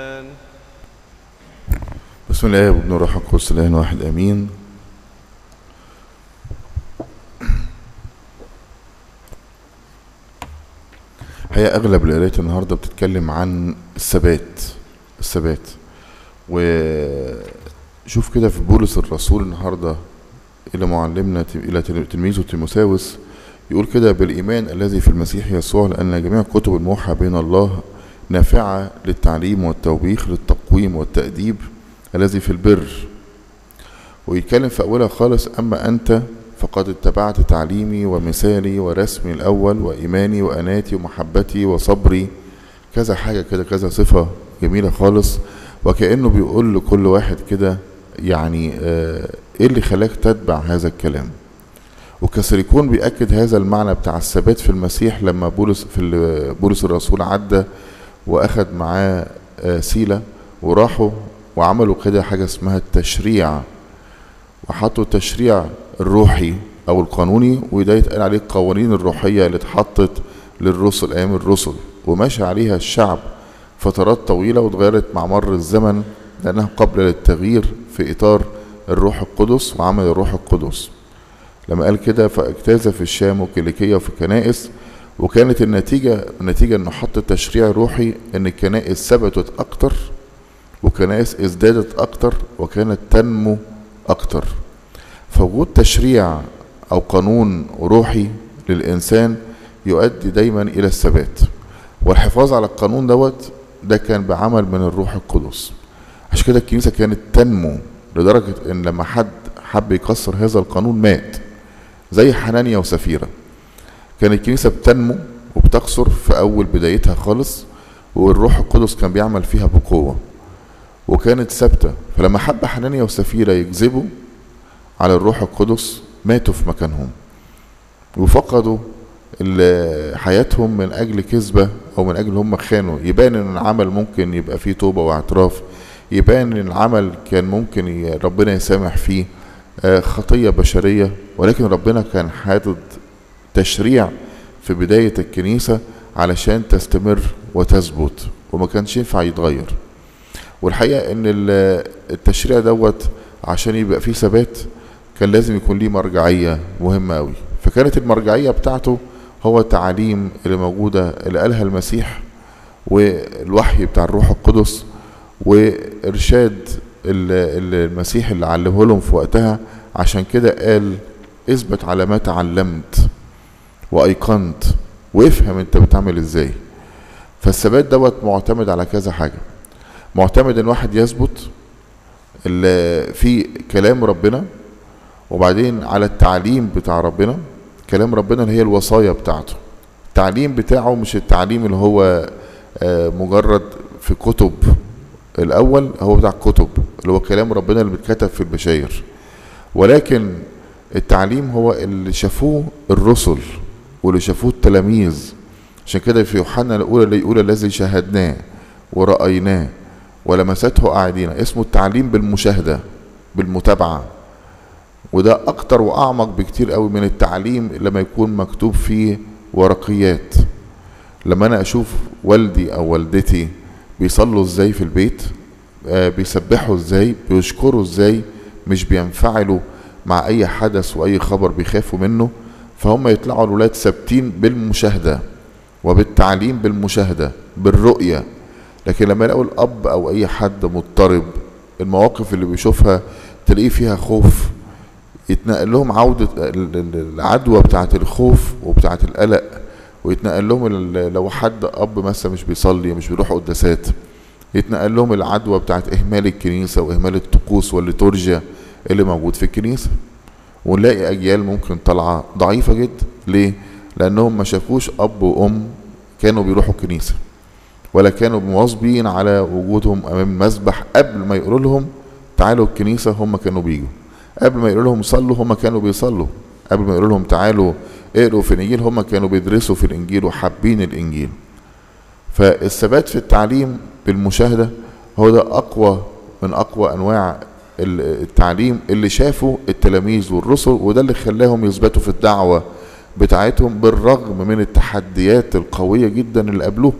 بسم الله وابن الروح القدس الاله واحد امين هي اغلب القرايات النهارده بتتكلم عن الثبات الثبات وشوف كده في بولس الرسول النهارده الى معلمنا الى تلميذه تيموساوس يقول كده بالايمان الذي في المسيح يسوع لان جميع كتب الموحى بين الله نافعه للتعليم والتوبيخ للتقويم والتاديب الذي في البر ويتكلم في أولها خالص أما أنت فقد اتبعت تعليمي ومثالي ورسمي الأول وإيماني وأناتي ومحبتي وصبري كذا حاجة كده كذا صفة جميلة خالص وكأنه بيقول لكل واحد كده يعني آه إيه اللي خلاك تتبع هذا الكلام وكسريكون بيأكد هذا المعنى بتاع الثبات في المسيح لما بولس في بولس الرسول عدى وأخد معاه آه سيلة وراحوا وعملوا كده حاجة اسمها التشريع وحطوا التشريع الروحي أو القانوني وده يتقال عليه القوانين الروحية اللي اتحطت للرسل أيام الرسل وماشي عليها الشعب فترات طويلة واتغيرت مع مر الزمن لأنها قبل للتغيير في إطار الروح القدس وعمل الروح القدس لما قال كده فاجتاز في الشام وكيليكية وفي الكنائس وكانت النتيجة النتيجة انه حط تشريع روحي ان الكنائس ثبتت اكتر وكنائس ازدادت اكتر وكانت تنمو اكتر فوجود تشريع او قانون روحي للانسان يؤدي دايما الى الثبات والحفاظ على القانون دوت ده كان بعمل من الروح القدس عشان كده الكنيسه كانت تنمو لدرجه ان لما حد حب يكسر هذا القانون مات زي حنانيا وسفيره كانت الكنيسه بتنمو وبتكسر في اول بدايتها خالص والروح القدس كان بيعمل فيها بقوه وكانت ثابته فلما حب حنانيا وسفيرة يكذبوا على الروح القدس ماتوا في مكانهم وفقدوا حياتهم من اجل كذبه او من اجل هم خانوا يبان ان العمل ممكن يبقى فيه توبه واعتراف يبان ان العمل كان ممكن ربنا يسامح فيه خطيه بشريه ولكن ربنا كان حاطط تشريع في بدايه الكنيسه علشان تستمر وتثبت وما كانش ينفع يتغير والحقيقه ان التشريع دوت عشان يبقى فيه ثبات كان لازم يكون ليه مرجعيه مهمه قوي فكانت المرجعيه بتاعته هو التعاليم اللي موجوده اللي قالها المسيح والوحي بتاع الروح القدس وارشاد المسيح اللي علمه لهم في وقتها عشان كده قال اثبت على ما تعلمت وايقنت وافهم انت بتعمل ازاي فالثبات دوت معتمد على كذا حاجه معتمد ان واحد يثبت في كلام ربنا وبعدين على التعليم بتاع ربنا كلام ربنا اللي هي الوصايا بتاعته التعليم بتاعه مش التعليم اللي هو مجرد في كتب الاول هو بتاع كتب اللي هو كلام ربنا اللي بيتكتب في البشاير ولكن التعليم هو اللي شافوه الرسل واللي شافوه التلاميذ عشان كده في يوحنا الاولى اللي يقول الذي شاهدناه ورأيناه ولمسته أعيننا اسمه التعليم بالمشاهدة بالمتابعة وده أكتر وأعمق بكتير قوي من التعليم لما يكون مكتوب فيه ورقيات لما أنا أشوف والدي أو والدتي بيصلوا إزاي في البيت آه بيسبحوا إزاي بيشكروا إزاي مش بينفعلوا مع أي حدث وأي خبر بيخافوا منه فهم يطلعوا الولاد ثابتين بالمشاهدة وبالتعليم بالمشاهدة بالرؤية لكن لما يلاقوا الاب او اي حد مضطرب المواقف اللي بيشوفها تلاقيه فيها خوف يتنقل لهم عودة العدوى بتاعة الخوف وبتاعة القلق ويتنقل لهم لو حد اب مثلا مش بيصلي مش بيروح قداسات يتنقل لهم العدوى بتاعة اهمال الكنيسة واهمال الطقوس والليتورجيا اللي موجود في الكنيسة ونلاقي اجيال ممكن طالعة ضعيفة جدا ليه؟ لانهم ما شافوش اب وام كانوا بيروحوا الكنيسه ولا كانوا مواظبين على وجودهم امام المسبح قبل ما يقولوا لهم تعالوا الكنيسه هم كانوا بيجوا قبل ما يقولوا لهم صلوا هم كانوا بيصلوا قبل ما يقولوا لهم تعالوا اقروا في الانجيل هم كانوا بيدرسوا في الانجيل وحابين الانجيل فالثبات في التعليم بالمشاهده هو ده اقوى من اقوى انواع التعليم اللي شافوا التلاميذ والرسل وده اللي خلاهم يثبتوا في الدعوه بتاعتهم بالرغم من التحديات القويه جدا اللي قابلوها